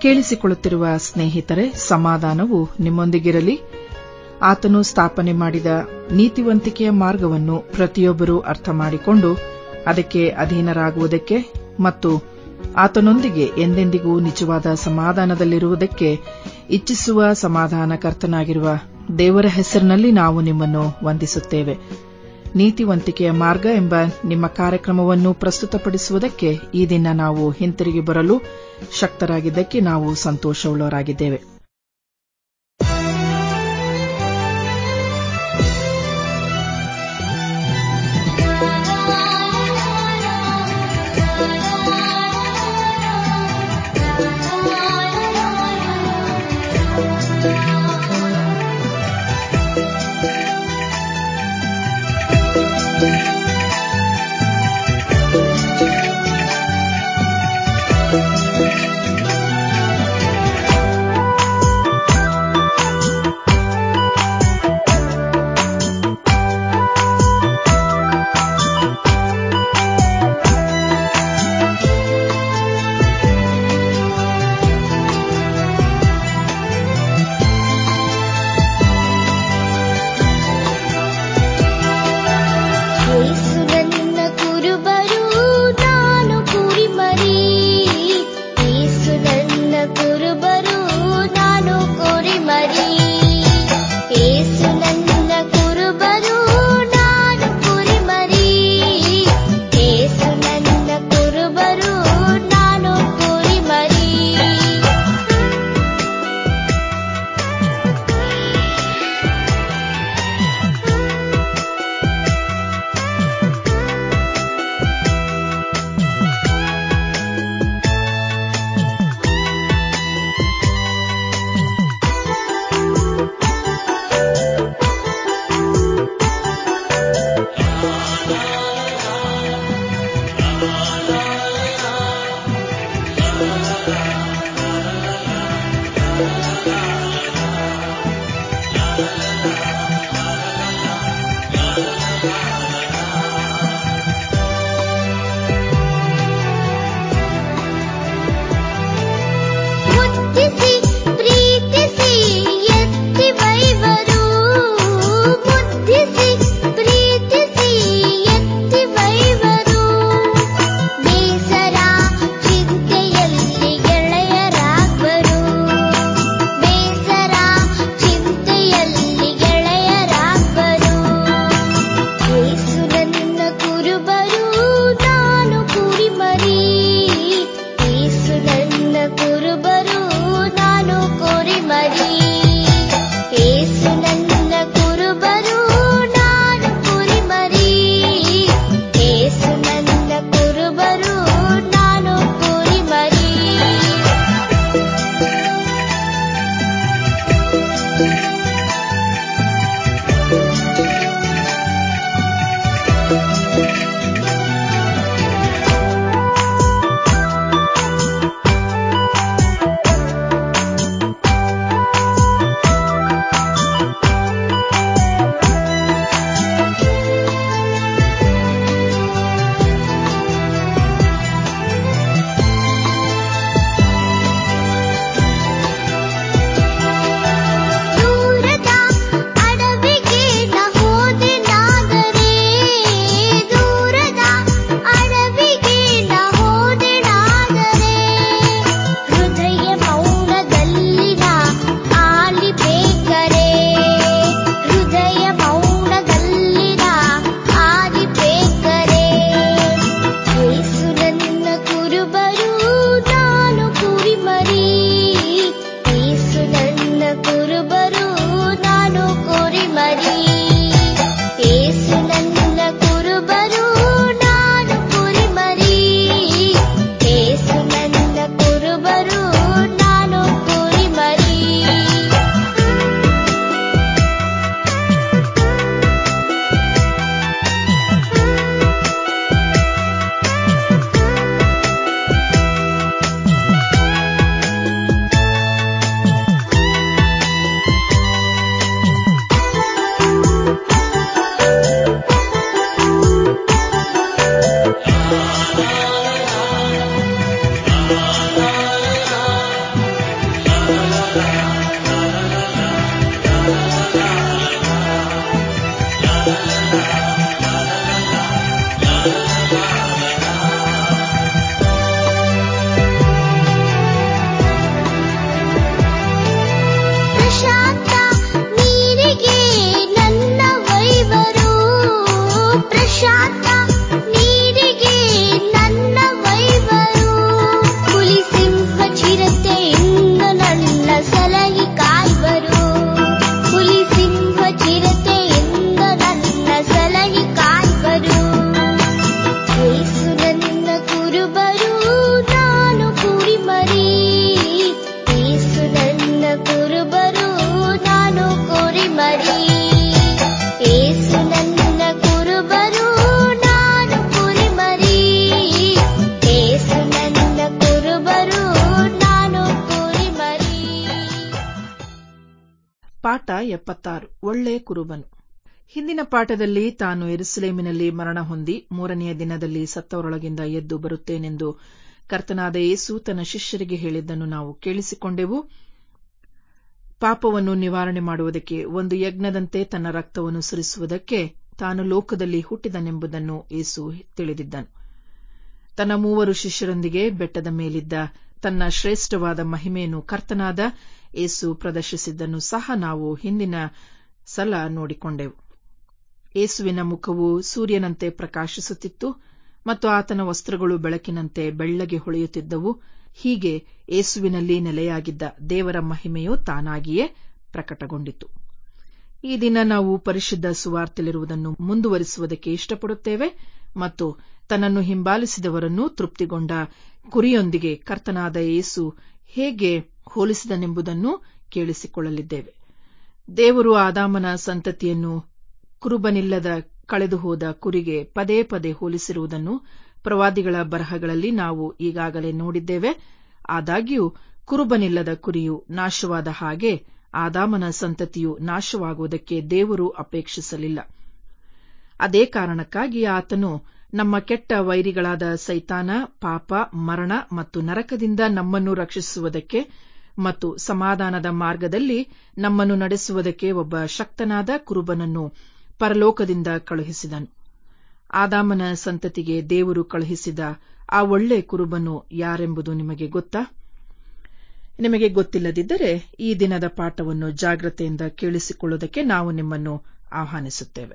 ಕೇಳಿಸಿಕೊಳ್ಳುತ್ತಿರುವ ಸ್ನೇಹಿತರೆ ಸಮಾಧಾನವು ನಿಮ್ಮೊಂದಿಗಿರಲಿ ಆತನು ಸ್ಥಾಪನೆ ಮಾಡಿದ ನೀತಿವಂತಿಕೆಯ ಮಾರ್ಗವನ್ನು ಪ್ರತಿಯೊಬ್ಬರೂ ಅರ್ಥ ಮಾಡಿಕೊಂಡು ಅದಕ್ಕೆ ಅಧೀನರಾಗುವುದಕ್ಕೆ ಮತ್ತು ಆತನೊಂದಿಗೆ ಎಂದೆಂದಿಗೂ ನಿಜವಾದ ಸಮಾಧಾನದಲ್ಲಿರುವುದಕ್ಕೆ ಇಚ್ಛಿಸುವ ಸಮಾಧಾನಕರ್ತನಾಗಿರುವ ದೇವರ ಹೆಸರಿನಲ್ಲಿ ನಾವು ನಿಮ್ಮನ್ನು ವಂದಿಸುತ್ತೇವೆ ನೀತಿವಂತಿಕೆಯ ಮಾರ್ಗ ಎಂಬ ನಿಮ್ಮ ಕಾರ್ಯಕ್ರಮವನ್ನು ಪ್ರಸ್ತುತಪಡಿಸುವುದಕ್ಕೆ ಈ ದಿನ ನಾವು ಹಿಂತಿರುಗಿ ಬರಲು ಶಕ್ತರಾಗಿದ್ದಕ್ಕೆ ನಾವು ಸಂತೋಷವುಳ್ಳವರಾಗಿದ್ದೇವೆ ಪಾಠ ಎಪ್ಪತ್ತಾರು ಒಳ್ಳೆ ಕುರುಬನು ಹಿಂದಿನ ಪಾಠದಲ್ಲಿ ತಾನು ಎರುಸಲೇಮಿನಲ್ಲಿ ಮರಣ ಹೊಂದಿ ಮೂರನೆಯ ದಿನದಲ್ಲಿ ಸತ್ತವರೊಳಗಿಂದ ಎದ್ದು ಬರುತ್ತೇನೆಂದು ಕರ್ತನಾದ ಯೇಸು ತನ್ನ ಶಿಷ್ಯರಿಗೆ ಹೇಳಿದ್ದನ್ನು ನಾವು ಕೇಳಿಸಿಕೊಂಡೆವು ಪಾಪವನ್ನು ನಿವಾರಣೆ ಮಾಡುವುದಕ್ಕೆ ಒಂದು ಯಜ್ಞದಂತೆ ತನ್ನ ರಕ್ತವನ್ನು ಸುರಿಸುವುದಕ್ಕೆ ತಾನು ಲೋಕದಲ್ಲಿ ಹುಟ್ಟಿದನೆಂಬುದನ್ನು ಯೇಸು ತಿಳಿದಿದ್ದನು ತನ್ನ ಮೂವರು ಶಿಷ್ಯರೊಂದಿಗೆ ಬೆಟ್ಟದ ಮೇಲಿದ್ದ ತನ್ನ ಶ್ರೇಷ್ಠವಾದ ಮಹಿಮೆಯನ್ನು ಕರ್ತನಾದ ಏಸು ಪ್ರದರ್ಶಿಸಿದ್ದನ್ನು ಸಹ ನಾವು ಹಿಂದಿನ ಸಲ ನೋಡಿಕೊಂಡೆವು ಏಸುವಿನ ಮುಖವು ಸೂರ್ಯನಂತೆ ಪ್ರಕಾಶಿಸುತ್ತಿತ್ತು ಮತ್ತು ಆತನ ವಸ್ತ್ರಗಳು ಬೆಳಕಿನಂತೆ ಬೆಳ್ಳಗೆ ಹೊಳೆಯುತ್ತಿದ್ದವು ಹೀಗೆ ಏಸುವಿನಲ್ಲಿ ನೆಲೆಯಾಗಿದ್ದ ದೇವರ ಮಹಿಮೆಯು ತಾನಾಗಿಯೇ ಪ್ರಕಟಗೊಂಡಿತು ಈ ದಿನ ನಾವು ಪರಿಶುದ್ಧ ಸುವಾರ್ತೆಲಿರುವುದನ್ನು ಮುಂದುವರಿಸುವುದಕ್ಕೆ ಇಷ್ಟಪಡುತ್ತೇವೆ ಮತ್ತು ತನ್ನನ್ನು ಹಿಂಬಾಲಿಸಿದವರನ್ನು ತೃಪ್ತಿಗೊಂಡ ಕುರಿಯೊಂದಿಗೆ ಕರ್ತನಾದ ಯೇಸು ಹೇಗೆ ಹೋಲಿಸಿದನೆಂಬುದನ್ನು ಕೇಳಿಸಿಕೊಳ್ಳಲಿದ್ದೇವೆ ದೇವರು ಆದಾಮನ ಸಂತತಿಯನ್ನು ಕುರುಬನಿಲ್ಲದ ಕಳೆದುಹೋದ ಕುರಿಗೆ ಪದೇ ಪದೇ ಹೋಲಿಸಿರುವುದನ್ನು ಪ್ರವಾದಿಗಳ ಬರಹಗಳಲ್ಲಿ ನಾವು ಈಗಾಗಲೇ ನೋಡಿದ್ದೇವೆ ಆದಾಗ್ಯೂ ಕುರುಬನಿಲ್ಲದ ಕುರಿಯು ನಾಶವಾದ ಹಾಗೆ ಆದಾಮನ ಸಂತತಿಯು ನಾಶವಾಗುವುದಕ್ಕೆ ದೇವರು ಅಪೇಕ್ಷಿಸಲಿಲ್ಲ ಅದೇ ಕಾರಣಕ್ಕಾಗಿ ಆತನು ನಮ್ಮ ಕೆಟ್ಟ ವೈರಿಗಳಾದ ಸೈತಾನ ಪಾಪ ಮರಣ ಮತ್ತು ನರಕದಿಂದ ನಮ್ಮನ್ನು ರಕ್ಷಿಸುವುದಕ್ಕೆ ಮತ್ತು ಸಮಾಧಾನದ ಮಾರ್ಗದಲ್ಲಿ ನಮ್ಮನ್ನು ನಡೆಸುವುದಕ್ಕೆ ಒಬ್ಬ ಶಕ್ತನಾದ ಕುರುಬನನ್ನು ಪರಲೋಕದಿಂದ ಕಳುಹಿಸಿದನು ಆದಾಮನ ಸಂತತಿಗೆ ದೇವರು ಕಳುಹಿಸಿದ ಆ ಒಳ್ಳೆ ಕುರುಬನು ಯಾರೆಂಬುದು ನಿಮಗೆ ಗೊತ್ತಾ ನಿಮಗೆ ಗೊತ್ತಿಲ್ಲದಿದ್ದರೆ ಈ ದಿನದ ಪಾಠವನ್ನು ಜಾಗ್ರತೆಯಿಂದ ಕೇಳಿಸಿಕೊಳ್ಳುವುದಕ್ಕೆ ನಾವು ನಿಮ್ಮನ್ನು ಆಹ್ವಾನಿಸುತ್ತೇವೆ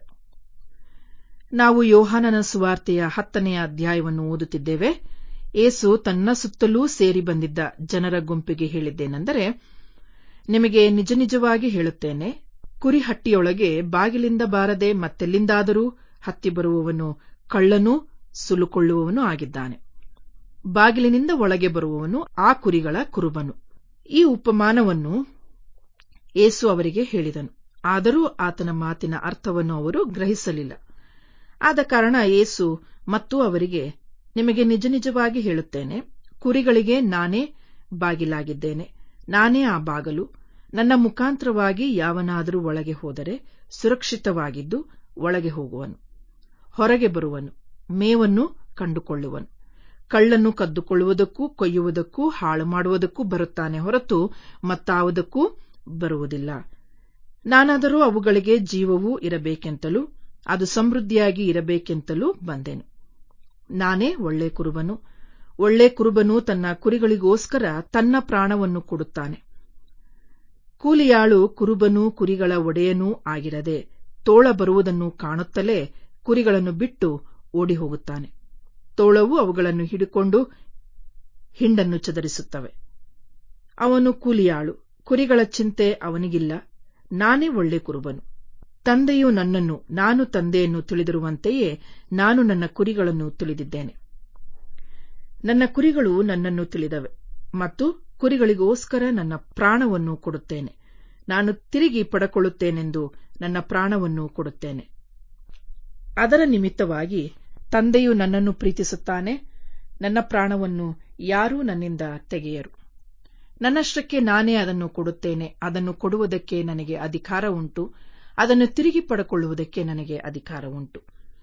ನಾವು ಯೋಹಾನನ ಸುವಾರ್ತೆಯ ಹತ್ತನೆಯ ಅಧ್ಯಾಯವನ್ನು ಓದುತ್ತಿದ್ದೇವೆ ಏಸು ತನ್ನ ಸುತ್ತಲೂ ಸೇರಿ ಬಂದಿದ್ದ ಜನರ ಗುಂಪಿಗೆ ಹೇಳಿದ್ದೇನೆಂದರೆ ನಿಮಗೆ ನಿಜ ನಿಜವಾಗಿ ಹೇಳುತ್ತೇನೆ ಕುರಿಹಟ್ಟಿಯೊಳಗೆ ಬಾಗಿಲಿಂದ ಬಾರದೆ ಮತ್ತೆಲ್ಲಿಂದಾದರೂ ಹತ್ತಿ ಬರುವವನು ಕಳ್ಳನೂ ಸುಲುಕೊಳ್ಳುವವನೂ ಆಗಿದ್ದಾನೆ ಬಾಗಿಲಿನಿಂದ ಒಳಗೆ ಬರುವವನು ಆ ಕುರಿಗಳ ಕುರುಬನು ಈ ಉಪಮಾನವನ್ನು ಏಸು ಅವರಿಗೆ ಹೇಳಿದನು ಆದರೂ ಆತನ ಮಾತಿನ ಅರ್ಥವನ್ನು ಅವರು ಗ್ರಹಿಸಲಿಲ್ಲ ಆದ ಕಾರಣ ಏಸು ಮತ್ತು ಅವರಿಗೆ ನಿಮಗೆ ನಿಜ ನಿಜವಾಗಿ ಹೇಳುತ್ತೇನೆ ಕುರಿಗಳಿಗೆ ನಾನೇ ಬಾಗಿಲಾಗಿದ್ದೇನೆ ನಾನೇ ಆ ಬಾಗಲು ನನ್ನ ಮುಖಾಂತರವಾಗಿ ಯಾವನಾದರೂ ಒಳಗೆ ಹೋದರೆ ಸುರಕ್ಷಿತವಾಗಿದ್ದು ಒಳಗೆ ಹೋಗುವನು ಹೊರಗೆ ಬರುವನು ಮೇವನ್ನು ಕಂಡುಕೊಳ್ಳುವನು ಕಳ್ಳನ್ನು ಕದ್ದುಕೊಳ್ಳುವುದಕ್ಕೂ ಕೊಯ್ಯುವುದಕ್ಕೂ ಹಾಳು ಮಾಡುವುದಕ್ಕೂ ಬರುತ್ತಾನೆ ಹೊರತು ಮತ್ತಾವುದಕ್ಕೂ ಬರುವುದಿಲ್ಲ ನಾನಾದರೂ ಅವುಗಳಿಗೆ ಜೀವವೂ ಇರಬೇಕೆಂತಲೂ ಅದು ಸಮೃದ್ಧಿಯಾಗಿ ಇರಬೇಕೆಂತಲೂ ಬಂದೆನು ನಾನೇ ಒಳ್ಳೆ ಕುರುಬನು ಒಳ್ಳೆ ಕುರುಬನು ತನ್ನ ಕುರಿಗಳಿಗೋಸ್ಕರ ತನ್ನ ಪ್ರಾಣವನ್ನು ಕೊಡುತ್ತಾನೆ ಕೂಲಿಯಾಳು ಕುರುಬನೂ ಕುರಿಗಳ ಒಡೆಯನೂ ಆಗಿರದೆ ತೋಳ ಬರುವುದನ್ನು ಕಾಣುತ್ತಲೇ ಕುರಿಗಳನ್ನು ಬಿಟ್ಟು ಓಡಿ ಹೋಗುತ್ತಾನೆ ತೋಳವು ಅವುಗಳನ್ನು ಹಿಡಿಕೊಂಡು ಹಿಂಡನ್ನು ಚದರಿಸುತ್ತವೆ ಅವನು ಕೂಲಿಯಾಳು ಕುರಿಗಳ ಚಿಂತೆ ಅವನಿಗಿಲ್ಲ ನಾನೇ ಒಳ್ಳೆ ಕುರುಬನು ತಂದೆಯು ನನ್ನನ್ನು ನಾನು ತಂದೆಯನ್ನು ತಿಳಿದಿರುವಂತೆಯೇ ನಾನು ನನ್ನ ಕುರಿಗಳನ್ನು ತಿಳಿದಿದ್ದೇನೆ ನನ್ನ ಕುರಿಗಳು ನನ್ನನ್ನು ತಿಳಿದವೆ ಮತ್ತು ಕುರಿಗಳಿಗೋಸ್ಕರ ನನ್ನ ಪ್ರಾಣವನ್ನು ಕೊಡುತ್ತೇನೆ ನಾನು ತಿರುಗಿ ಪಡಕೊಳ್ಳುತ್ತೇನೆಂದು ನನ್ನ ಪ್ರಾಣವನ್ನು ಕೊಡುತ್ತೇನೆ ಅದರ ನಿಮಿತ್ತವಾಗಿ ತಂದೆಯು ನನ್ನನ್ನು ಪ್ರೀತಿಸುತ್ತಾನೆ ನನ್ನ ಪ್ರಾಣವನ್ನು ಯಾರೂ ನನ್ನಿಂದ ತೆಗೆಯರು ನನ್ನಷ್ಟಕ್ಕೆ ನಾನೇ ಅದನ್ನು ಕೊಡುತ್ತೇನೆ ಅದನ್ನು ಕೊಡುವುದಕ್ಕೆ ನನಗೆ ಅಧಿಕಾರ ಉಂಟು ಅದನ್ನು ತಿರುಗಿ ಪಡಕೊಳ್ಳುವುದಕ್ಕೆ ನನಗೆ ಅಧಿಕಾರ ಉಂಟು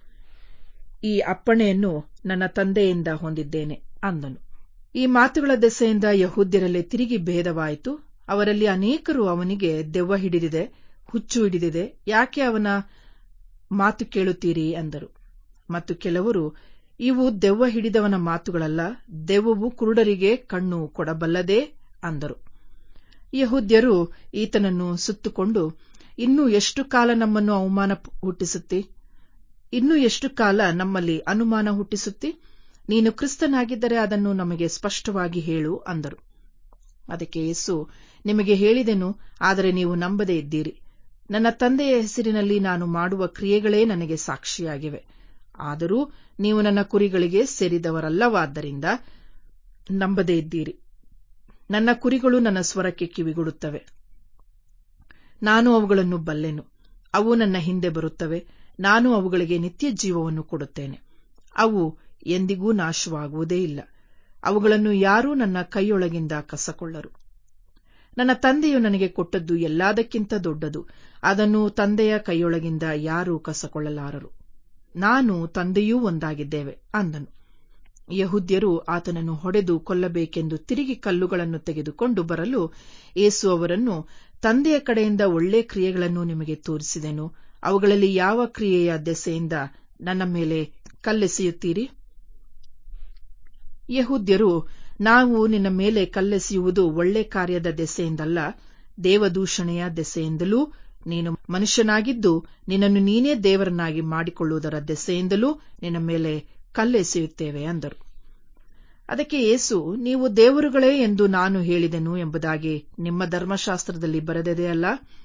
ಈ ಅಪ್ಪಣೆಯನ್ನು ನನ್ನ ತಂದೆಯಿಂದ ಹೊಂದಿದ್ದೇನೆ ಅಂದನು ಈ ಮಾತುಗಳ ದೆಸೆಯಿಂದ ಯಹೂದ್ಯರಲ್ಲಿ ತಿರುಗಿ ಭೇದವಾಯಿತು ಅವರಲ್ಲಿ ಅನೇಕರು ಅವನಿಗೆ ದೆವ್ವ ಹಿಡಿದಿದೆ ಹುಚ್ಚು ಹಿಡಿದಿದೆ ಯಾಕೆ ಅವನ ಮಾತು ಕೇಳುತ್ತೀರಿ ಅಂದರು ಮತ್ತು ಕೆಲವರು ಇವು ದೆವ್ವ ಹಿಡಿದವನ ಮಾತುಗಳಲ್ಲ ದೆವ್ವವು ಕುರುಡರಿಗೆ ಕಣ್ಣು ಕೊಡಬಲ್ಲದೇ ಅಂದರು ಯಹೂದ್ಯರು ಈತನನ್ನು ಸುತ್ತುಕೊಂಡು ಇನ್ನೂ ಎಷ್ಟು ಕಾಲ ನಮ್ಮನ್ನು ಅವಮಾನ ಹುಟ್ಟಿಸುತ್ತಿ ಇನ್ನೂ ಎಷ್ಟು ಕಾಲ ನಮ್ಮಲ್ಲಿ ಅನುಮಾನ ಹುಟ್ಟಿಸುತ್ತಿ ನೀನು ಕ್ರಿಸ್ತನಾಗಿದ್ದರೆ ಅದನ್ನು ನಮಗೆ ಸ್ಪಷ್ಟವಾಗಿ ಹೇಳು ಅಂದರು ಅದಕ್ಕೆ ಯೇಸು ನಿಮಗೆ ಹೇಳಿದೆನು ಆದರೆ ನೀವು ನಂಬದೇ ಇದ್ದೀರಿ ನನ್ನ ತಂದೆಯ ಹೆಸರಿನಲ್ಲಿ ನಾನು ಮಾಡುವ ಕ್ರಿಯೆಗಳೇ ನನಗೆ ಸಾಕ್ಷಿಯಾಗಿವೆ ಆದರೂ ನೀವು ನನ್ನ ಕುರಿಗಳಿಗೆ ಸೇರಿದವರಲ್ಲವಾದ್ದರಿಂದ ನಂಬದೇ ಇದ್ದೀರಿ ನನ್ನ ಕುರಿಗಳು ನನ್ನ ಸ್ವರಕ್ಕೆ ಕಿವಿಗೊಡುತ್ತವೆ ನಾನು ಅವುಗಳನ್ನು ಬಲ್ಲೆನು ಅವು ನನ್ನ ಹಿಂದೆ ಬರುತ್ತವೆ ನಾನು ಅವುಗಳಿಗೆ ನಿತ್ಯ ಜೀವವನ್ನು ಕೊಡುತ್ತೇನೆ ಅವು ಎಂದಿಗೂ ನಾಶವಾಗುವುದೇ ಇಲ್ಲ ಅವುಗಳನ್ನು ಯಾರೂ ನನ್ನ ಕೈಯೊಳಗಿಂದ ಕಸಕೊಳ್ಳರು ನನ್ನ ತಂದೆಯು ನನಗೆ ಕೊಟ್ಟದ್ದು ಎಲ್ಲದಕ್ಕಿಂತ ದೊಡ್ಡದು ಅದನ್ನು ತಂದೆಯ ಕೈಯೊಳಗಿಂದ ಯಾರೂ ಕಸಕೊಳ್ಳಲಾರರು ನಾನು ತಂದೆಯೂ ಒಂದಾಗಿದ್ದೇವೆ ಅಂದನು ಯಹುದ್ಯರು ಆತನನ್ನು ಹೊಡೆದು ಕೊಲ್ಲಬೇಕೆಂದು ತಿರುಗಿ ಕಲ್ಲುಗಳನ್ನು ತೆಗೆದುಕೊಂಡು ಬರಲು ಏಸು ಅವರನ್ನು ತಂದೆಯ ಕಡೆಯಿಂದ ಒಳ್ಳೆ ಕ್ರಿಯೆಗಳನ್ನು ನಿಮಗೆ ತೋರಿಸಿದೆನು ಅವುಗಳಲ್ಲಿ ಯಾವ ಕ್ರಿಯೆಯ ದೆಸೆಯಿಂದ ನನ್ನ ಮೇಲೆ ಕಲ್ಲೆಸೆಯುತ್ತೀರಿ ಯಹುದ್ಯರು ನಾವು ನಿನ್ನ ಮೇಲೆ ಕಲ್ಲೆಸೆಯುವುದು ಒಳ್ಳೆ ಕಾರ್ಯದ ದೆಸೆಯಿಂದಲ್ಲ ದೇವದೂಷಣೆಯ ದೆಸೆಯಿಂದಲೂ ನೀನು ಮನುಷ್ಯನಾಗಿದ್ದು ನಿನ್ನನ್ನು ನೀನೇ ದೇವರನ್ನಾಗಿ ಮಾಡಿಕೊಳ್ಳುವುದರ ದೆಸೆಯಿಂದಲೂ ನಿನ್ನ ಮೇಲೆ ಕಲ್ಲೆಸೆಯುತ್ತೇವೆ ಅಂದರು ಅದಕ್ಕೆ ಏಸು ನೀವು ದೇವರುಗಳೇ ಎಂದು ನಾನು ಹೇಳಿದೆನು ಎಂಬುದಾಗಿ ನಿಮ್ಮ ಧರ್ಮಶಾಸ್ತ್ರದಲ್ಲಿ ಬರೆದಿದೆಯಲ್ಲ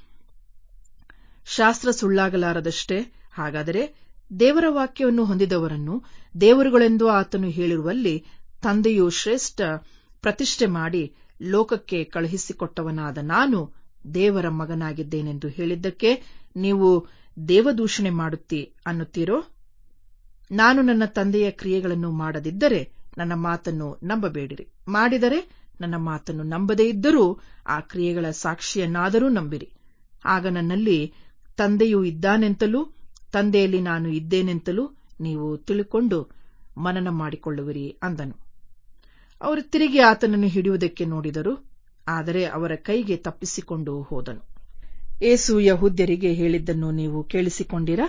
ಶಾಸ್ತ್ರ ಸುಳ್ಳಾಗಲಾರದಷ್ಟೇ ಹಾಗಾದರೆ ದೇವರ ವಾಕ್ಯವನ್ನು ಹೊಂದಿದವರನ್ನು ದೇವರುಗಳೆಂದು ಆತನು ಹೇಳಿರುವಲ್ಲಿ ತಂದೆಯು ಶ್ರೇಷ್ಠ ಪ್ರತಿಷ್ಠೆ ಮಾಡಿ ಲೋಕಕ್ಕೆ ಕಳುಹಿಸಿಕೊಟ್ಟವನಾದ ನಾನು ದೇವರ ಮಗನಾಗಿದ್ದೇನೆಂದು ಹೇಳಿದ್ದಕ್ಕೆ ನೀವು ದೇವದೂಷಣೆ ಮಾಡುತ್ತಿ ಅನ್ನುತ್ತೀರೋ ನಾನು ನನ್ನ ತಂದೆಯ ಕ್ರಿಯೆಗಳನ್ನು ಮಾಡದಿದ್ದರೆ ನನ್ನ ಮಾತನ್ನು ನಂಬಬೇಡಿರಿ ಮಾಡಿದರೆ ನನ್ನ ಮಾತನ್ನು ನಂಬದೇ ಇದ್ದರೂ ಆ ಕ್ರಿಯೆಗಳ ಸಾಕ್ಷಿಯನ್ನಾದರೂ ನಂಬಿರಿ ಆಗ ನನ್ನಲ್ಲಿ ತಂದೆಯು ಇದ್ದಾನೆಂತಲೂ ತಂದೆಯಲ್ಲಿ ನಾನು ಇದ್ದೇನೆಂತಲೂ ನೀವು ತಿಳುಕೊಂಡು ಮನನ ಮಾಡಿಕೊಳ್ಳುವಿರಿ ಅಂದನು ಅವರು ತಿರುಗಿ ಆತನನ್ನು ಹಿಡಿಯುವುದಕ್ಕೆ ನೋಡಿದರು ಆದರೆ ಅವರ ಕೈಗೆ ತಪ್ಪಿಸಿಕೊಂಡು ಹೋದನು ಏಸು ಯಹುದ್ಯರಿಗೆ ಹೇಳಿದ್ದನ್ನು ನೀವು ಕೇಳಿಸಿಕೊಂಡಿರಾ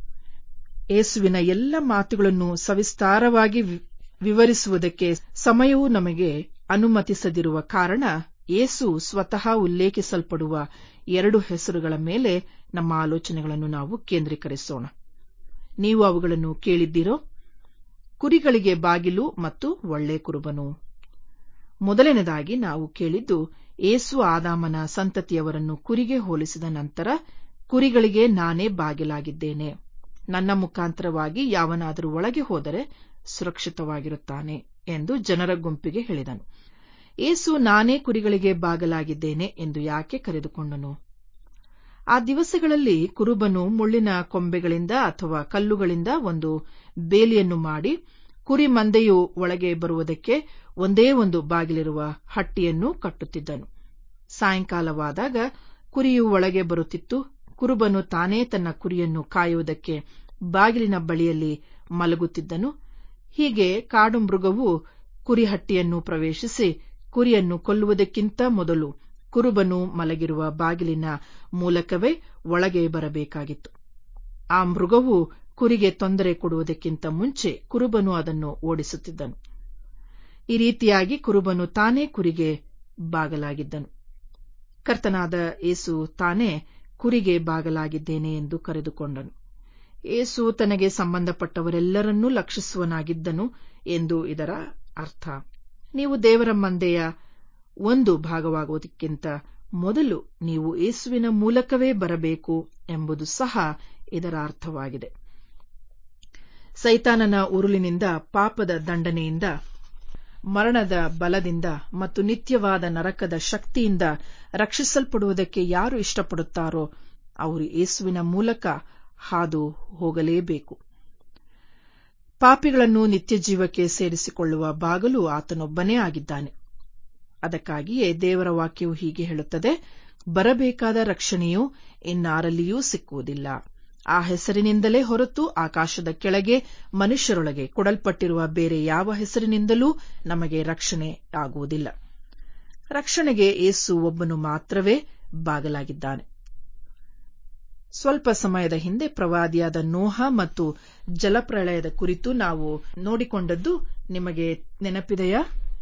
ಏಸುವಿನ ಎಲ್ಲ ಮಾತುಗಳನ್ನು ಸವಿಸ್ತಾರವಾಗಿ ವಿವರಿಸುವುದಕ್ಕೆ ಸಮಯವು ನಮಗೆ ಅನುಮತಿಸದಿರುವ ಕಾರಣ ಏಸು ಸ್ವತಃ ಉಲ್ಲೇಖಿಸಲ್ಪಡುವ ಎರಡು ಹೆಸರುಗಳ ಮೇಲೆ ನಮ್ಮ ಆಲೋಚನೆಗಳನ್ನು ನಾವು ಕೇಂದ್ರೀಕರಿಸೋಣ ನೀವು ಅವುಗಳನ್ನು ಕೇಳಿದ್ದೀರೋ ಕುರಿಗಳಿಗೆ ಬಾಗಿಲು ಮತ್ತು ಒಳ್ಳೆ ಕುರುಬನು ಮೊದಲನೇದಾಗಿ ನಾವು ಕೇಳಿದ್ದು ಏಸು ಆದಾಮನ ಸಂತತಿಯವರನ್ನು ಕುರಿಗೆ ಹೋಲಿಸಿದ ನಂತರ ಕುರಿಗಳಿಗೆ ನಾನೇ ಬಾಗಿಲಾಗಿದ್ದೇನೆ ನನ್ನ ಮುಖಾಂತರವಾಗಿ ಯಾವನಾದರೂ ಒಳಗೆ ಹೋದರೆ ಸುರಕ್ಷಿತವಾಗಿರುತ್ತಾನೆ ಎಂದು ಜನರ ಗುಂಪಿಗೆ ಹೇಳಿದನು ಏಸು ನಾನೇ ಕುರಿಗಳಿಗೆ ಬಾಗಲಾಗಿದ್ದೇನೆ ಎಂದು ಯಾಕೆ ಕರೆದುಕೊಂಡನು ಆ ದಿವಸಗಳಲ್ಲಿ ಕುರುಬನು ಮುಳ್ಳಿನ ಕೊಂಬೆಗಳಿಂದ ಅಥವಾ ಕಲ್ಲುಗಳಿಂದ ಒಂದು ಬೇಲಿಯನ್ನು ಮಾಡಿ ಕುರಿ ಮಂದೆಯು ಒಳಗೆ ಬರುವುದಕ್ಕೆ ಒಂದೇ ಒಂದು ಬಾಗಿಲಿರುವ ಹಟ್ಟಿಯನ್ನು ಕಟ್ಟುತ್ತಿದ್ದನು ಸಾಯಂಕಾಲವಾದಾಗ ಕುರಿಯು ಒಳಗೆ ಬರುತ್ತಿತ್ತು ಕುರುಬನು ತಾನೇ ತನ್ನ ಕುರಿಯನ್ನು ಕಾಯುವುದಕ್ಕೆ ಬಾಗಿಲಿನ ಬಳಿಯಲ್ಲಿ ಮಲಗುತ್ತಿದ್ದನು ಹೀಗೆ ಕಾಡು ಮೃಗವು ಕುರಿಹಟ್ಟಿಯನ್ನು ಪ್ರವೇಶಿಸಿ ಕುರಿಯನ್ನು ಕೊಲ್ಲುವುದಕ್ಕಿಂತ ಮೊದಲು ಕುರುಬನು ಮಲಗಿರುವ ಬಾಗಿಲಿನ ಮೂಲಕವೇ ಒಳಗೆ ಬರಬೇಕಾಗಿತ್ತು ಆ ಮೃಗವು ಕುರಿಗೆ ತೊಂದರೆ ಕೊಡುವುದಕ್ಕಿಂತ ಮುಂಚೆ ಕುರುಬನು ಅದನ್ನು ಓಡಿಸುತ್ತಿದ್ದನು ಈ ರೀತಿಯಾಗಿ ಕುರುಬನು ತಾನೇ ಕುರಿಗೆ ಬಾಗಲಾಗಿದ್ದನು ಕರ್ತನಾದ ಏಸು ತಾನೇ ಕುರಿಗೆ ಬಾಗಲಾಗಿದ್ದೇನೆ ಎಂದು ಕರೆದುಕೊಂಡನು ಏಸು ತನಗೆ ಸಂಬಂಧಪಟ್ಟವರೆಲ್ಲರನ್ನೂ ಲಕ್ಷಿಸುವನಾಗಿದ್ದನು ಎಂದು ಇದರ ಅರ್ಥ ನೀವು ದೇವರ ಮಂದೆಯ ಒಂದು ಭಾಗವಾಗುವುದಕ್ಕಿಂತ ಮೊದಲು ನೀವು ಏಸುವಿನ ಮೂಲಕವೇ ಬರಬೇಕು ಎಂಬುದು ಸಹ ಇದರ ಅರ್ಥವಾಗಿದೆ ಸೈತಾನನ ಉರುಳಿನಿಂದ ಪಾಪದ ದಂಡನೆಯಿಂದ ಮರಣದ ಬಲದಿಂದ ಮತ್ತು ನಿತ್ಯವಾದ ನರಕದ ಶಕ್ತಿಯಿಂದ ರಕ್ಷಿಸಲ್ಪಡುವುದಕ್ಕೆ ಯಾರು ಇಷ್ಟಪಡುತ್ತಾರೋ ಅವರು ಯೇಸುವಿನ ಮೂಲಕ ಹಾದು ಹೋಗಲೇಬೇಕು ಪಾಪಿಗಳನ್ನು ನಿತ್ಯಜೀವಕ್ಕೆ ಸೇರಿಸಿಕೊಳ್ಳುವ ಬಾಗಲು ಆತನೊಬ್ಬನೇ ಆಗಿದ್ದಾನೆ ಅದಕ್ಕಾಗಿಯೇ ದೇವರ ವಾಕ್ಯವು ಹೀಗೆ ಹೇಳುತ್ತದೆ ಬರಬೇಕಾದ ರಕ್ಷಣೆಯು ಇನ್ನಾರಲ್ಲಿಯೂ ಸಿಕ್ಕುವುದಿಲ್ಲ ಆ ಹೆಸರಿನಿಂದಲೇ ಹೊರತು ಆಕಾಶದ ಕೆಳಗೆ ಮನುಷ್ಯರೊಳಗೆ ಕೊಡಲ್ಪಟ್ಟಿರುವ ಬೇರೆ ಯಾವ ಹೆಸರಿನಿಂದಲೂ ನಮಗೆ ರಕ್ಷಣೆ ಆಗುವುದಿಲ್ಲ ರಕ್ಷಣೆಗೆ ಏಸು ಒಬ್ಬನು ಮಾತ್ರವೇ ಬಾಗಲಾಗಿದ್ದಾನೆ ಸ್ವಲ್ಪ ಸಮಯದ ಹಿಂದೆ ಪ್ರವಾದಿಯಾದ ನೋಹ ಮತ್ತು ಜಲಪ್ರಳಯದ ಕುರಿತು ನಾವು ನೋಡಿಕೊಂಡದ್ದು ನಿಮಗೆ ನೆನಪಿದೆಯಾ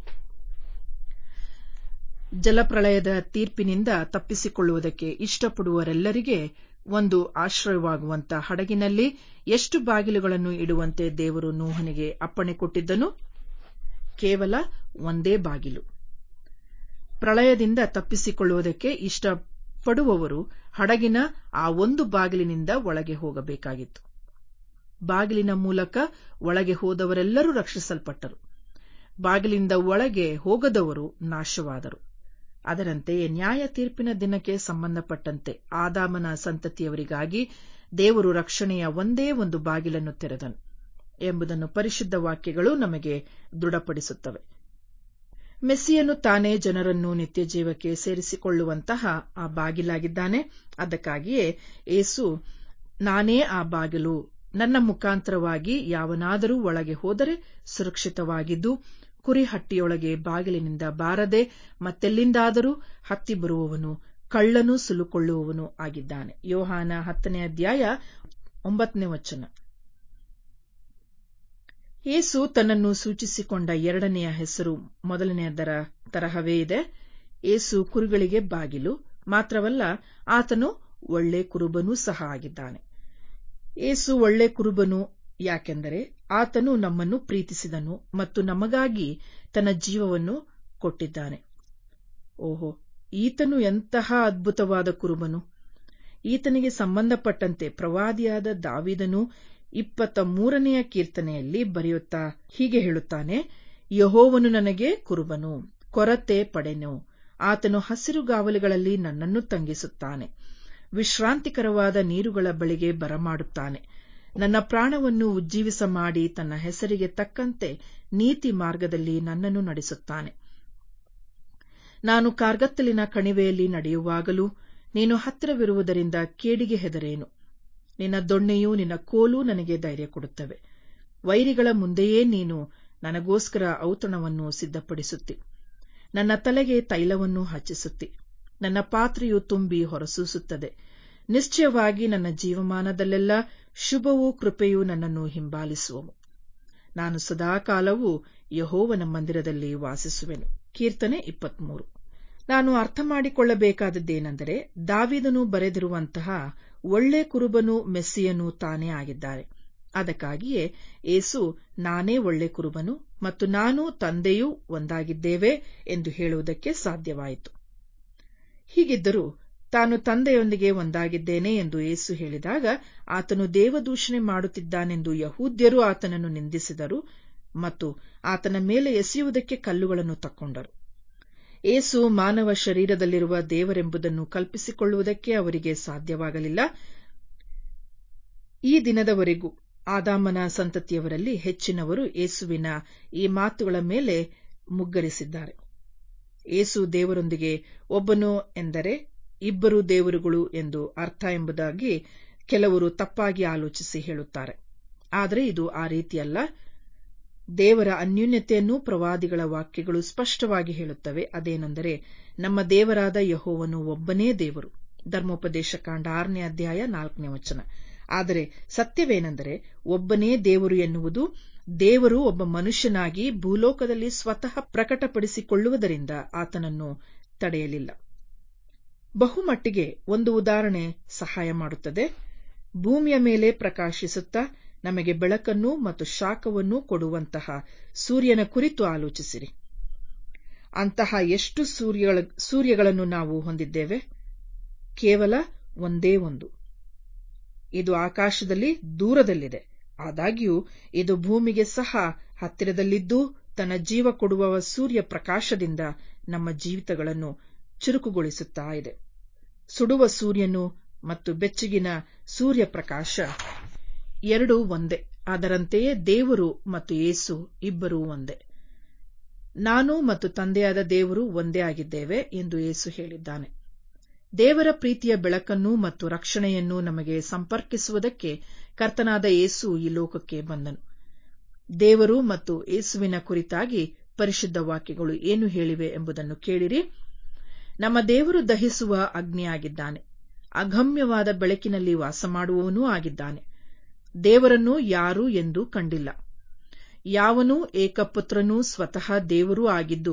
ಜಲಪ್ರಳಯದ ತೀರ್ಪಿನಿಂದ ತಪ್ಪಿಸಿಕೊಳ್ಳುವುದಕ್ಕೆ ಇಷ್ಟಪಡುವರೆಲ್ಲರಿಗೆ ಒಂದು ಆಶ್ರಯವಾಗುವಂತ ಹಡಗಿನಲ್ಲಿ ಎಷ್ಟು ಬಾಗಿಲುಗಳನ್ನು ಇಡುವಂತೆ ದೇವರು ನೋಹನಿಗೆ ಅಪ್ಪಣೆ ಕೊಟ್ಟಿದ್ದನು ಕೇವಲ ಒಂದೇ ಬಾಗಿಲು ಪ್ರಳಯದಿಂದ ತಪ್ಪಿಸಿಕೊಳ್ಳುವುದಕ್ಕೆ ಇಷ್ಟಪಡುವವರು ಹಡಗಿನ ಆ ಒಂದು ಬಾಗಿಲಿನಿಂದ ಒಳಗೆ ಹೋಗಬೇಕಾಗಿತ್ತು ಬಾಗಿಲಿನ ಮೂಲಕ ಒಳಗೆ ಹೋದವರೆಲ್ಲರೂ ರಕ್ಷಿಸಲ್ಪಟ್ಟರು ಬಾಗಿಲಿಂದ ಒಳಗೆ ಹೋಗದವರು ನಾಶವಾದರು ಅದರಂತೆಯೇ ನ್ಯಾಯ ತೀರ್ಪಿನ ದಿನಕ್ಕೆ ಸಂಬಂಧಪಟ್ಟಂತೆ ಆದಾಮನ ಸಂತತಿಯವರಿಗಾಗಿ ದೇವರು ರಕ್ಷಣೆಯ ಒಂದೇ ಒಂದು ಬಾಗಿಲನ್ನು ತೆರೆದನು ಎಂಬುದನ್ನು ಪರಿಶುದ್ಧ ವಾಕ್ಯಗಳು ನಮಗೆ ದೃಢಪಡಿಸುತ್ತವೆ ಮೆಸ್ಸಿಯನು ತಾನೇ ಜನರನ್ನು ನಿತ್ಯಜೀವಕ್ಕೆ ಸೇರಿಸಿಕೊಳ್ಳುವಂತಹ ಆ ಬಾಗಿಲಾಗಿದ್ದಾನೆ ಅದಕ್ಕಾಗಿಯೇ ಏಸು ನಾನೇ ಆ ಬಾಗಿಲು ನನ್ನ ಮುಖಾಂತರವಾಗಿ ಯಾವನಾದರೂ ಒಳಗೆ ಹೋದರೆ ಸುರಕ್ಷಿತವಾಗಿದ್ದು ಕುರಿಹಟ್ಟಿಯೊಳಗೆ ಬಾಗಿಲಿನಿಂದ ಬಾರದೆ ಮತ್ತೆಲ್ಲಿಂದಾದರೂ ಹತ್ತಿ ಬರುವವನು ಕಳ್ಳನು ಸುಲುಕೊಳ್ಳುವವನು ಆಗಿದ್ದಾನೆ ಯೋಹಾನ ಹತ್ತನೇ ಅಧ್ಯಾಯ ಒಂಬತ್ತನೇ ವಚನ ಯೇಸು ತನ್ನನ್ನು ಸೂಚಿಸಿಕೊಂಡ ಎರಡನೆಯ ಹೆಸರು ಮೊದಲನೆಯದರ ತರಹವೇ ಇದೆ ಏಸು ಕುರಿಗಳಿಗೆ ಬಾಗಿಲು ಮಾತ್ರವಲ್ಲ ಆತನು ಒಳ್ಳೆ ಕುರುಬನೂ ಸಹ ಆಗಿದ್ದಾನೆ ಏಸು ಒಳ್ಳೆ ಕುರುಬನು ಯಾಕೆಂದರೆ ಆತನು ನಮ್ಮನ್ನು ಪ್ರೀತಿಸಿದನು ಮತ್ತು ನಮಗಾಗಿ ತನ್ನ ಜೀವವನ್ನು ಕೊಟ್ಟಿದ್ದಾನೆ ಓಹೋ ಈತನು ಎಂತಹ ಅದ್ಭುತವಾದ ಕುರುಬನು ಈತನಿಗೆ ಸಂಬಂಧಪಟ್ಟಂತೆ ಪ್ರವಾದಿಯಾದ ದಾವಿದನು ಇಪ್ಪತ್ತ ಮೂರನೆಯ ಕೀರ್ತನೆಯಲ್ಲಿ ಬರೆಯುತ್ತಾ ಹೀಗೆ ಹೇಳುತ್ತಾನೆ ಯಹೋವನು ನನಗೆ ಕುರುಬನು ಕೊರತೆ ಪಡೆನು ಆತನು ಹಸಿರುಗಾವಲುಗಳಲ್ಲಿ ನನ್ನನ್ನು ತಂಗಿಸುತ್ತಾನೆ ವಿಶ್ರಾಂತಿಕರವಾದ ನೀರುಗಳ ಬಳಿಗೆ ಬರಮಾಡುತ್ತಾನೆ ನನ್ನ ಪ್ರಾಣವನ್ನು ಉಜ್ಜೀವಿಸ ಮಾಡಿ ತನ್ನ ಹೆಸರಿಗೆ ತಕ್ಕಂತೆ ನೀತಿ ಮಾರ್ಗದಲ್ಲಿ ನನ್ನನ್ನು ನಡೆಸುತ್ತಾನೆ ನಾನು ಕಾರ್ಗತ್ತಲಿನ ಕಣಿವೆಯಲ್ಲಿ ನಡೆಯುವಾಗಲೂ ನೀನು ಹತ್ತಿರವಿರುವುದರಿಂದ ಕೇಡಿಗೆ ಹೆದರೇನು ನಿನ್ನ ದೊಣ್ಣೆಯೂ ನಿನ್ನ ಕೋಲೂ ನನಗೆ ಧೈರ್ಯ ಕೊಡುತ್ತವೆ ವೈರಿಗಳ ಮುಂದೆಯೇ ನೀನು ನನಗೋಸ್ಕರ ಔತಣವನ್ನು ಸಿದ್ಧಪಡಿಸುತ್ತಿ ನನ್ನ ತಲೆಗೆ ತೈಲವನ್ನು ಹಚ್ಚಿಸುತ್ತಿ ನನ್ನ ಪಾತ್ರೆಯು ತುಂಬಿ ಹೊರಸೂಸುತ್ತದೆ ನಿಶ್ಚಯವಾಗಿ ನನ್ನ ಜೀವಮಾನದಲ್ಲೆಲ್ಲ ಶುಭವೂ ಕೃಪೆಯೂ ನನ್ನನ್ನು ಹಿಂಬಾಲಿಸುವವು ನಾನು ಸದಾಕಾಲವೂ ಯಹೋವನ ಮಂದಿರದಲ್ಲಿ ವಾಸಿಸುವೆನು ಕೀರ್ತನೆ ಇಪ್ಪತ್ಮೂರು ನಾನು ಅರ್ಥ ಮಾಡಿಕೊಳ್ಳಬೇಕಾದದ್ದೇನೆಂದರೆ ದಾವಿದನು ಬರೆದಿರುವಂತಹ ಒಳ್ಳೆ ಕುರುಬನು ಮೆಸ್ಸಿಯನು ತಾನೇ ಆಗಿದ್ದಾರೆ ಅದಕ್ಕಾಗಿಯೇ ಏಸು ನಾನೇ ಒಳ್ಳೆ ಕುರುಬನು ಮತ್ತು ನಾನು ತಂದೆಯೂ ಒಂದಾಗಿದ್ದೇವೆ ಎಂದು ಹೇಳುವುದಕ್ಕೆ ಸಾಧ್ಯವಾಯಿತು ಹೀಗಿದ್ದರೂ ತಾನು ತಂದೆಯೊಂದಿಗೆ ಒಂದಾಗಿದ್ದೇನೆ ಎಂದು ಏಸು ಹೇಳಿದಾಗ ಆತನು ದೇವದೂಷಣೆ ಮಾಡುತ್ತಿದ್ದಾನೆಂದು ಯಹೂದ್ಯರು ಆತನನ್ನು ನಿಂದಿಸಿದರು ಮತ್ತು ಆತನ ಮೇಲೆ ಎಸೆಯುವುದಕ್ಕೆ ಕಲ್ಲುಗಳನ್ನು ತಕ್ಕೊಂಡರು ಏಸು ಮಾನವ ಶರೀರದಲ್ಲಿರುವ ದೇವರೆಂಬುದನ್ನು ಕಲ್ಪಿಸಿಕೊಳ್ಳುವುದಕ್ಕೆ ಅವರಿಗೆ ಸಾಧ್ಯವಾಗಲಿಲ್ಲ ಈ ದಿನದವರೆಗೂ ಆದಾಮನ ಸಂತತಿಯವರಲ್ಲಿ ಹೆಚ್ಚಿನವರು ಏಸುವಿನ ಈ ಮಾತುಗಳ ಮೇಲೆ ಮುಗ್ಗರಿಸಿದ್ದಾರೆ ಏಸು ದೇವರೊಂದಿಗೆ ಒಬ್ಬನು ಎಂದರೆ ಇಬ್ಬರು ದೇವರುಗಳು ಎಂದು ಅರ್ಥ ಎಂಬುದಾಗಿ ಕೆಲವರು ತಪ್ಪಾಗಿ ಆಲೋಚಿಸಿ ಹೇಳುತ್ತಾರೆ ಆದರೆ ಇದು ಆ ರೀತಿಯಲ್ಲ ದೇವರ ಅನ್ಯೂನ್ಯತೆಯನ್ನು ಪ್ರವಾದಿಗಳ ವಾಕ್ಯಗಳು ಸ್ಪಷ್ಟವಾಗಿ ಹೇಳುತ್ತವೆ ಅದೇನೆಂದರೆ ನಮ್ಮ ದೇವರಾದ ಯಹೋವನು ಒಬ್ಬನೇ ದೇವರು ಧರ್ಮೋಪದೇಶ ಕಾಂಡ ಆರನೇ ಅಧ್ಯಾಯ ನಾಲ್ಕನೇ ವಚನ ಆದರೆ ಸತ್ಯವೇನೆಂದರೆ ಒಬ್ಬನೇ ದೇವರು ಎನ್ನುವುದು ದೇವರು ಒಬ್ಬ ಮನುಷ್ಯನಾಗಿ ಭೂಲೋಕದಲ್ಲಿ ಸ್ವತಃ ಪ್ರಕಟಪಡಿಸಿಕೊಳ್ಳುವುದರಿಂದ ಆತನನ್ನು ತಡೆಯಲಿಲ್ಲ ಬಹುಮಟ್ಟಿಗೆ ಒಂದು ಉದಾಹರಣೆ ಸಹಾಯ ಮಾಡುತ್ತದೆ ಭೂಮಿಯ ಮೇಲೆ ಪ್ರಕಾಶಿಸುತ್ತಾ ನಮಗೆ ಬೆಳಕನ್ನು ಮತ್ತು ಶಾಖವನ್ನು ಕೊಡುವಂತಹ ಸೂರ್ಯನ ಕುರಿತು ಆಲೋಚಿಸಿರಿ ಅಂತಹ ಎಷ್ಟು ಸೂರ್ಯಗಳ ಸೂರ್ಯಗಳನ್ನು ನಾವು ಹೊಂದಿದ್ದೇವೆ ಕೇವಲ ಒಂದೇ ಒಂದು ಇದು ಆಕಾಶದಲ್ಲಿ ದೂರದಲ್ಲಿದೆ ಆದಾಗ್ಯೂ ಇದು ಭೂಮಿಗೆ ಸಹ ಹತ್ತಿರದಲ್ಲಿದ್ದು ತನ್ನ ಜೀವ ಕೊಡುವ ಸೂರ್ಯ ಪ್ರಕಾಶದಿಂದ ನಮ್ಮ ಜೀವಿತಗಳನ್ನು ಚುರುಕುಗೊಳಿಸುತ್ತಾ ಇದೆ ಸುಡುವ ಸೂರ್ಯನು ಮತ್ತು ಬೆಚ್ಚಗಿನ ಸೂರ್ಯಪ್ರಕಾಶ ಎರಡೂ ಒಂದೇ ಅದರಂತೆಯೇ ದೇವರು ಮತ್ತು ಯೇಸು ಇಬ್ಬರೂ ಒಂದೇ ನಾನು ಮತ್ತು ತಂದೆಯಾದ ದೇವರು ಒಂದೇ ಆಗಿದ್ದೇವೆ ಎಂದು ಯೇಸು ಹೇಳಿದ್ದಾನೆ ದೇವರ ಪ್ರೀತಿಯ ಬೆಳಕನ್ನು ಮತ್ತು ರಕ್ಷಣೆಯನ್ನು ನಮಗೆ ಸಂಪರ್ಕಿಸುವುದಕ್ಕೆ ಕರ್ತನಾದ ಯೇಸು ಈ ಲೋಕಕ್ಕೆ ಬಂದನು ದೇವರು ಮತ್ತು ಯೇಸುವಿನ ಕುರಿತಾಗಿ ಪರಿಶುದ್ಧ ವಾಕ್ಯಗಳು ಏನು ಹೇಳಿವೆ ಎಂಬುದನ್ನು ಕೇಳಿರಿ ನಮ್ಮ ದೇವರು ದಹಿಸುವ ಅಗ್ನಿಯಾಗಿದ್ದಾನೆ ಅಗಮ್ಯವಾದ ಬೆಳಕಿನಲ್ಲಿ ವಾಸಮಾಡುವವನೂ ಆಗಿದ್ದಾನೆ ದೇವರನ್ನು ಯಾರೂ ಎಂದೂ ಕಂಡಿಲ್ಲ ಯಾವನೂ ಏಕಪುತ್ರನೂ ಸ್ವತಃ ದೇವರೂ ಆಗಿದ್ದು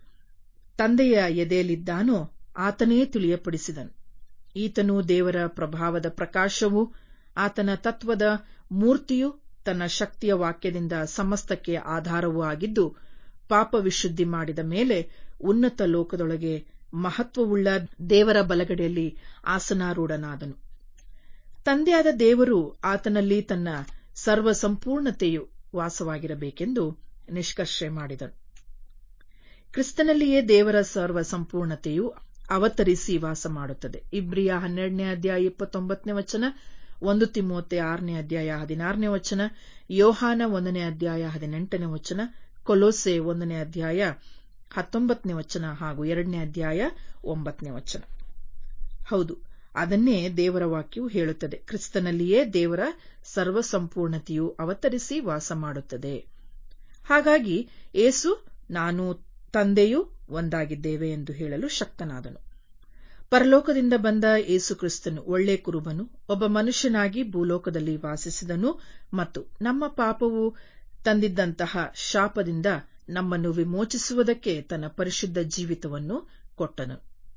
ತಂದೆಯ ಎದೆಯಲ್ಲಿದ್ದಾನೋ ಆತನೇ ತಿಳಿಯಪಡಿಸಿದನು ಈತನು ದೇವರ ಪ್ರಭಾವದ ಪ್ರಕಾಶವೂ ಆತನ ತತ್ವದ ಮೂರ್ತಿಯೂ ತನ್ನ ಶಕ್ತಿಯ ವಾಕ್ಯದಿಂದ ಸಮಸ್ತಕ್ಕೆ ಆಧಾರವೂ ಆಗಿದ್ದು ಪಾಪ ವಿಶುದ್ಧಿ ಮಾಡಿದ ಮೇಲೆ ಉನ್ನತ ಲೋಕದೊಳಗೆ ಮಹತ್ವವುಳ್ಳ ದೇವರ ಬಲಗಡೆಯಲ್ಲಿ ಆಸನಾರೂಢನಾದನು ತಂದೆಯಾದ ದೇವರು ಆತನಲ್ಲಿ ತನ್ನ ಸರ್ವ ಸಂಪೂರ್ಣತೆಯು ವಾಸವಾಗಿರಬೇಕೆಂದು ನಿಷ್ಕರ್ಷೆ ಮಾಡಿದನು ಕ್ರಿಸ್ತನಲ್ಲಿಯೇ ದೇವರ ಸರ್ವ ಸಂಪೂರ್ಣತೆಯು ಅವತರಿಸಿ ವಾಸ ಮಾಡುತ್ತದೆ ಇಬ್ರಿಯ ಹನ್ನೆರಡನೇ ಅಧ್ಯಾಯ ಇಪ್ಪತ್ತೊಂಬತ್ತನೇ ವಚನ ಒಂದು ತಿಮೋತೆ ಆರನೇ ಅಧ್ಯಾಯ ಹದಿನಾರನೇ ವಚನ ಯೋಹಾನ ಒಂದನೇ ಅಧ್ಯಾಯ ಹದಿನೆಂಟನೇ ವಚನ ಕೊಲೋಸೆ ಒಂದನೇ ಅಧ್ಯಾಯ ಹತ್ತೊಂಬತ್ತನೇ ವಚನ ಹಾಗೂ ಎರಡನೇ ಅಧ್ಯಾಯ ಒಂಬತ್ತನೇ ವಚನ ಹೌದು ಅದನ್ನೇ ದೇವರ ವಾಕ್ಯವು ಹೇಳುತ್ತದೆ ಕ್ರಿಸ್ತನಲ್ಲಿಯೇ ದೇವರ ಸರ್ವಸಂಪೂರ್ಣತೆಯು ಅವತರಿಸಿ ವಾಸ ಮಾಡುತ್ತದೆ ಹಾಗಾಗಿ ಏಸು ನಾನು ತಂದೆಯೂ ಒಂದಾಗಿದ್ದೇವೆ ಎಂದು ಹೇಳಲು ಶಕ್ತನಾದನು ಪರಲೋಕದಿಂದ ಬಂದ ಏಸು ಕ್ರಿಸ್ತನು ಒಳ್ಳೆ ಕುರುಬನು ಒಬ್ಬ ಮನುಷ್ಯನಾಗಿ ಭೂಲೋಕದಲ್ಲಿ ವಾಸಿಸಿದನು ಮತ್ತು ನಮ್ಮ ಪಾಪವು ತಂದಿದ್ದಂತಹ ಶಾಪದಿಂದ ನಮ್ಮನ್ನು ವಿಮೋಚಿಸುವುದಕ್ಕೆ ತನ್ನ ಪರಿಶುದ್ಧ ಜೀವಿತವನ್ನು ಕೊಟ್ಟನು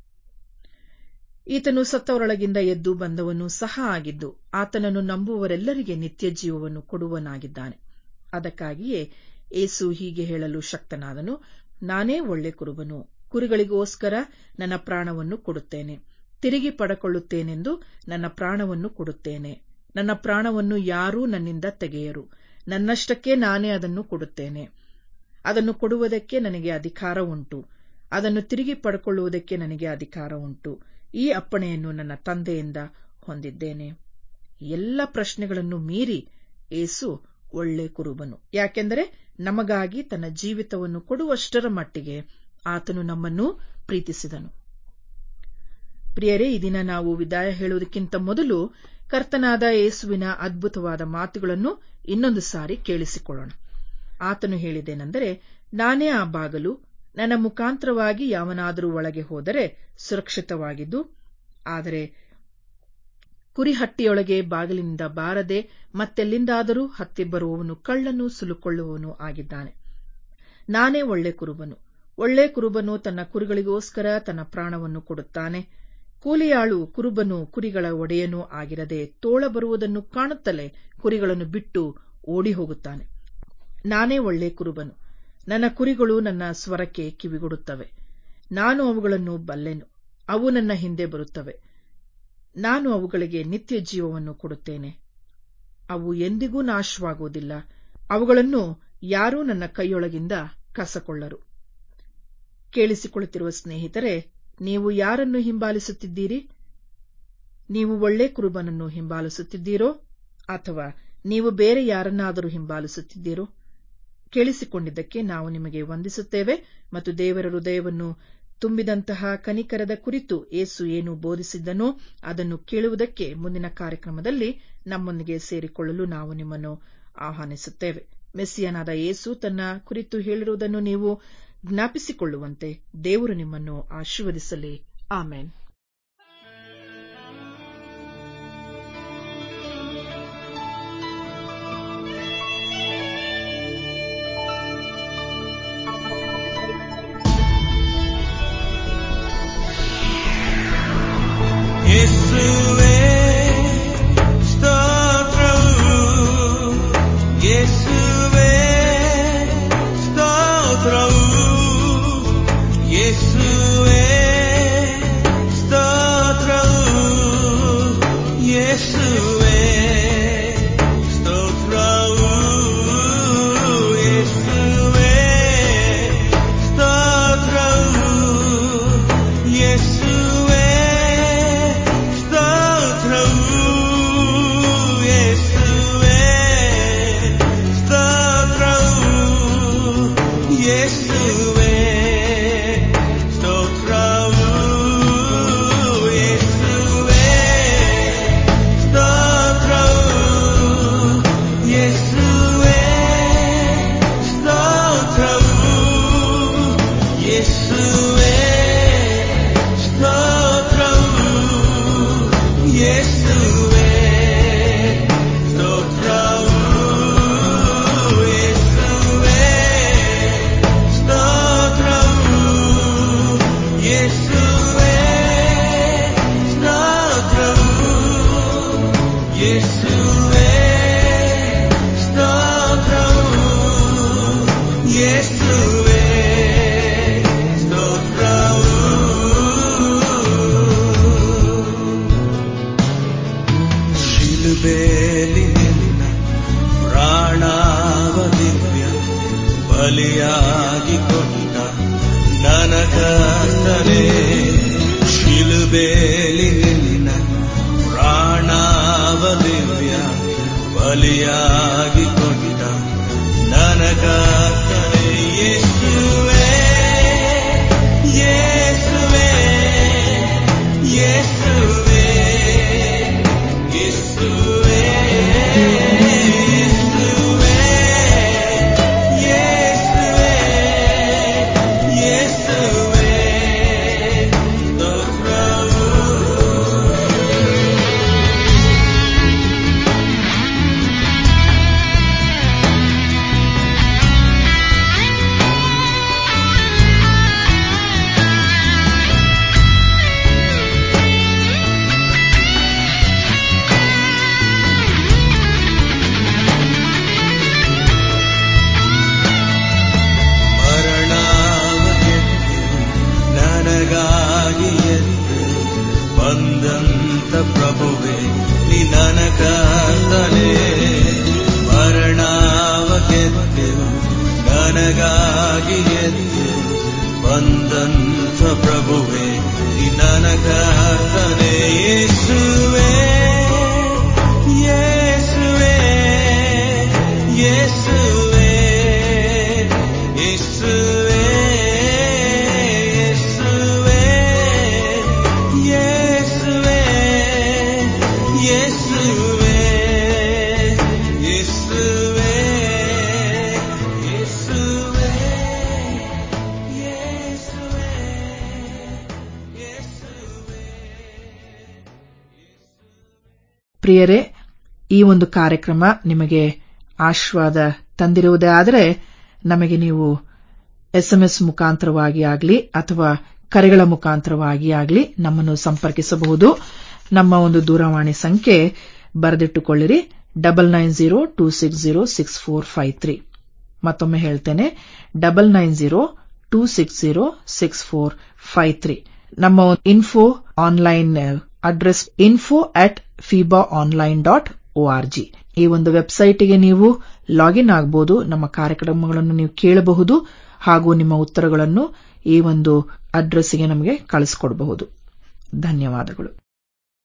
ಈತನು ಸತ್ತವರೊಳಗಿಂದ ಎದ್ದು ಬಂದವನು ಸಹ ಆಗಿದ್ದು ಆತನನ್ನು ನಂಬುವವರೆಲ್ಲರಿಗೆ ನಿತ್ಯ ಜೀವವನ್ನು ಕೊಡುವನಾಗಿದ್ದಾನೆ ಅದಕ್ಕಾಗಿಯೇ ಏಸು ಹೀಗೆ ಹೇಳಲು ಶಕ್ತನಾದನು ನಾನೇ ಒಳ್ಳೆ ಕುರುಬನು ಕುರಿಗಳಿಗೋಸ್ಕರ ನನ್ನ ಪ್ರಾಣವನ್ನು ಕೊಡುತ್ತೇನೆ ತಿರುಗಿ ಪಡಕೊಳ್ಳುತ್ತೇನೆಂದು ನನ್ನ ಪ್ರಾಣವನ್ನು ಕೊಡುತ್ತೇನೆ ನನ್ನ ಪ್ರಾಣವನ್ನು ಯಾರೂ ನನ್ನಿಂದ ತೆಗೆಯರು ನನ್ನಷ್ಟಕ್ಕೆ ನಾನೇ ಅದನ್ನು ಕೊಡುತ್ತೇನೆ ಅದನ್ನು ಕೊಡುವುದಕ್ಕೆ ನನಗೆ ಅಧಿಕಾರ ಉಂಟು ಅದನ್ನು ತಿರುಗಿ ಪಡ್ಕೊಳ್ಳುವುದಕ್ಕೆ ನನಗೆ ಅಧಿಕಾರ ಉಂಟು ಈ ಅಪ್ಪಣೆಯನ್ನು ನನ್ನ ತಂದೆಯಿಂದ ಹೊಂದಿದ್ದೇನೆ ಎಲ್ಲ ಪ್ರಶ್ನೆಗಳನ್ನು ಮೀರಿ ಏಸು ಒಳ್ಳೆ ಕುರುಬನು ಯಾಕೆಂದರೆ ನಮಗಾಗಿ ತನ್ನ ಜೀವಿತವನ್ನು ಕೊಡುವಷ್ಟರ ಮಟ್ಟಿಗೆ ಆತನು ನಮ್ಮನ್ನು ಪ್ರೀತಿಸಿದನು ಪ್ರಿಯರೇ ಈ ದಿನ ನಾವು ವಿದಾಯ ಹೇಳುವುದಕ್ಕಿಂತ ಮೊದಲು ಕರ್ತನಾದ ಯೇಸುವಿನ ಅದ್ಭುತವಾದ ಮಾತುಗಳನ್ನು ಇನ್ನೊಂದು ಸಾರಿ ಕೇಳಿಸಿಕೊಳ್ಳೋಣ ಆತನು ಹೇಳಿದ್ದೇನೆಂದರೆ ನಾನೇ ಆ ಬಾಗಲು ನನ್ನ ಮುಖಾಂತರವಾಗಿ ಯಾವನಾದರೂ ಒಳಗೆ ಹೋದರೆ ಸುರಕ್ಷಿತವಾಗಿದ್ದು ಆದರೆ ಕುರಿಹಟ್ಟಿಯೊಳಗೆ ಬಾಗಿಲಿನಿಂದ ಬಾರದೆ ಮತ್ತೆಲ್ಲಿಂದಾದರೂ ಹತ್ತಿ ಬರುವವನು ಕಳ್ಳನು ಸುಲುಕೊಳ್ಳುವವನು ಆಗಿದ್ದಾನೆ ನಾನೇ ಒಳ್ಳೆ ಕುರುಬನು ಒಳ್ಳೆ ಕುರುಬನು ತನ್ನ ಕುರಿಗಳಿಗೋಸ್ಕರ ತನ್ನ ಪ್ರಾಣವನ್ನು ಕೊಡುತ್ತಾನೆ ಕೂಲಿಯಾಳು ಕುರುಬನು ಕುರಿಗಳ ಒಡೆಯನೂ ಆಗಿರದೆ ತೋಳ ಬರುವುದನ್ನು ಕಾಣುತ್ತಲೇ ಕುರಿಗಳನ್ನು ಬಿಟ್ಟು ಓಡಿ ಹೋಗುತ್ತಾನೆ ನಾನೇ ಒಳ್ಳೆ ಕುರುಬನು ನನ್ನ ಕುರಿಗಳು ನನ್ನ ಸ್ವರಕ್ಕೆ ಕಿವಿಗೊಡುತ್ತವೆ ನಾನು ಅವುಗಳನ್ನು ಬಲ್ಲೆನು ಅವು ನನ್ನ ಹಿಂದೆ ಬರುತ್ತವೆ ನಾನು ಅವುಗಳಿಗೆ ನಿತ್ಯ ಜೀವವನ್ನು ಕೊಡುತ್ತೇನೆ ಅವು ಎಂದಿಗೂ ನಾಶವಾಗುವುದಿಲ್ಲ ಅವುಗಳನ್ನು ಯಾರೂ ನನ್ನ ಕೈಯೊಳಗಿಂದ ಕಸಕೊಳ್ಳರು ಕೇಳಿಸಿಕೊಳ್ಳುತ್ತಿರುವ ಸ್ನೇಹಿತರೆ ನೀವು ಯಾರನ್ನು ಹಿಂಬಾಲಿಸುತ್ತಿದ್ದೀರಿ ನೀವು ಒಳ್ಳೆ ಕುರುಬನನ್ನು ಹಿಂಬಾಲಿಸುತ್ತಿದ್ದೀರೋ ಅಥವಾ ನೀವು ಬೇರೆ ಯಾರನ್ನಾದರೂ ಹಿಂಬಾಲಿಸುತ್ತಿದ್ದೀರೋ ಕೇಳಿಸಿಕೊಂಡಿದ್ದಕ್ಕೆ ನಾವು ನಿಮಗೆ ವಂದಿಸುತ್ತೇವೆ ಮತ್ತು ದೇವರ ಹೃದಯವನ್ನು ತುಂಬಿದಂತಹ ಕನಿಕರದ ಕುರಿತು ಏಸು ಏನು ಬೋಧಿಸಿದ್ದನೋ ಅದನ್ನು ಕೇಳುವುದಕ್ಕೆ ಮುಂದಿನ ಕಾರ್ಯಕ್ರಮದಲ್ಲಿ ನಮ್ಮೊಂದಿಗೆ ಸೇರಿಕೊಳ್ಳಲು ನಾವು ನಿಮ್ಮನ್ನು ಆಹ್ವಾನಿಸುತ್ತೇವೆ ಮೆಸ್ಸಿಯನಾದ ಏಸು ತನ್ನ ಕುರಿತು ಹೇಳಿರುವುದನ್ನು ನೀವು ಜ್ಞಾಪಿಸಿಕೊಳ್ಳುವಂತೆ ದೇವರು ನಿಮ್ಮನ್ನು ಆಶೀರ್ವದಿಸಲಿ ಆಮೇನ್ ಯೇಸುವೇ ಸ್ತೋತ್ರವು ಯೇಸುವೇ ಸ್ತೋತ್ರವು ಯೇಸುವೇ ಸ್ತೋತ್ರವು ಯೇಸುವೇ ಸ್ತೋತ್ರವು ಯೇಸುವೇ ಸ್ತೋತ್ರವು ಯೇಸುವೇ ಸ್ತೋತ್ರವು ಯೇಸುವೇ ಸ್ತೋತ್ರವು ಯೇಸುವೇ ಸ್ತೋತ್ರವು ಯೇಸುವೇ ಸ್ತೋತ್ರವು ಯೇಸುವೇ ಸ್ತೋತ್ರವು ಯೇಸುವೇ ಸ್ತೋತ್ರವು ಯೇಸುವೇ ಸ್ತೋತ್ರವು ಯೇಸುವೇ ಸ್ತೋತ್ರವು ಯೇಸುವೇ ಸ್ತೋತ್ರವು ಯೇಸುವೇ ಸ್ತೋತ್ರವು ಯೇಸುವೇ ಸ್ತೋತ್ರವು ಶಿಲುಬೇಲಿ ನಿನ್ನ ಪ್ರಾಣವ ದಿವ್ಯ ಬಲಿಯಾಗಿ ಕೊಟ್ಟ ನನಗತ್ತನೆ ಶಿಲುಬೇಲಿ ನಿನ್ನ ಪ್ರಾಣವ ದಿವ್ಯ ಬಲಿಯಾಗಿ ಕೊಟ್ಟ ನನಗತ್ತನೆ ಯೇಸುವೇ ಪ್ರಿಯರೇ ಈ ಒಂದು ಕಾರ್ಯಕ್ರಮ ನಿಮಗೆ ಆಶೀರ್ವಾದ ತಂದಿರುವುದೇ ಆದರೆ ನಮಗೆ ನೀವು ಎಸ್ಎಂಎಸ್ ಮುಖಾಂತರವಾಗಿ ಆಗಲಿ ಅಥವಾ ಕರೆಗಳ ಮುಖಾಂತರವಾಗಿ ಆಗಲಿ ನಮ್ಮನ್ನು ಸಂಪರ್ಕಿಸಬಹುದು ನಮ್ಮ ಒಂದು ದೂರವಾಣಿ ಸಂಖ್ಯೆ ಬರೆದಿಟ್ಟುಕೊಳ್ಳಿರಿ double nine zero two six zero six four five three ಮತ್ತೊಮ್ಮೆ ಹೇಳ್ತೇನೆ double nine zero two six zero six four five three ನಮ್ಮ info online address info at fiba online dot ORG ಈ ಒಂದು ವೆಬ್ಸೈಟ್ಗೆ ನೀವು ಲಾಗಿನ್ ಆಗಬಹುದು ನಮ್ಮ ಕಾರ್ಯಕ್ರಮಗಳನ್ನು ನೀವು ಕೇಳಬಹುದು ಹಾಗೂ ನಿಮ್ಮ ಉತ್ತರಗಳನ್ನು ಈ ಒಂದು ಅಡ್ರೆಸ್ಗೆ ನಮಗೆ ಕಳಿಸಿಕೊಡಬಹುದು ಧನ್ಯವಾದಗಳು